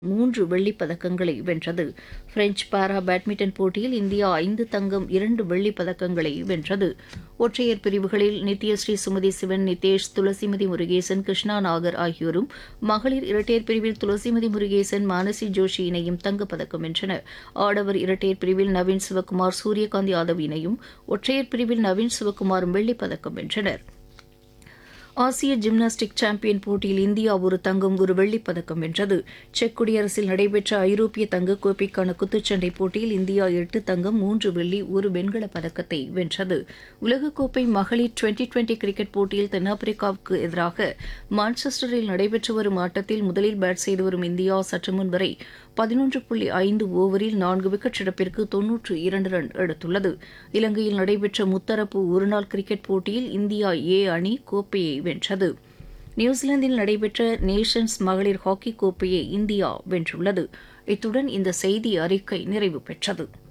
மூன்று வெள்ளிப் பதக்கங்களை வென்றது பிரெஞ்ச் பாரா பேட்மிண்டன் போட்டியில் இந்தியா ஐந்து தங்கம் இரண்டு வெள்ளிப் பதக்கங்களை வென்றது ஒற்றையர் பிரிவுகளில் நித்யஸ்ரீ சுமதி சிவன் நிதேஷ் துளசிமதி முருகேசன் கிருஷ்ணா நாகர் ஆகியோரும் மகளிர் இரட்டையர் பிரிவில் துளசிமதி முருகேசன் மானசி ஜோஷி இணையும் தங்கப்பதக்கம் வென்றனர் ஆடவர் இரட்டையர் பிரிவில் நவீன் சிவக்குமார் சூரியகாந்த் யாதவ் இணையும் ஒற்றையர் பிரிவில் நவீன் சிவக்குமாரும் வெள்ளிப் பதக்கம் வென்றனர் ஆசிய ஜிம்னாஸ்டிக் சாம்பியன் போட்டியில் இந்தியா ஒரு தங்கம் ஒரு வெள்ளிப் பதக்கம் வென்றது செக் குடியரசில் நடைபெற்ற ஐரோப்பிய தங்கக் கோப்பைக்கான குத்துச்சண்டை போட்டியில் இந்தியா எட்டு தங்கம் மூன்று வெள்ளி ஒரு வெண்கலப் பதக்கத்தை வென்றது உலகக்கோப்பை மகளிர் டுவெண்டி டுவெண்டி கிரிக்கெட் போட்டியில் தென்னாப்பிரிக்காவுக்கு எதிராக மான்செஸ்டரில் நடைபெற்று வரும் ஆட்டத்தில் முதலில் பேட் செய்து வரும் இந்தியா சற்று முன் வரை பதினொன்று புள்ளி ஐந்து ஓவரில் நான்கு விக்கெட் இழப்பிற்கு தொன்னூற்று இரண்டு ரன் எடுத்துள்ளது இலங்கையில் நடைபெற்ற முத்தரப்பு ஒருநாள் கிரிக்கெட் போட்டியில் இந்தியா ஏ அணி கோப்பையை வென்றது நியூசிலாந்தில் நடைபெற்ற நேஷன்ஸ் மகளிர் ஹாக்கி கோப்பையை இந்தியா வென்றுள்ளது இத்துடன் இந்த செய்தி அறிக்கை நிறைவு பெற்றது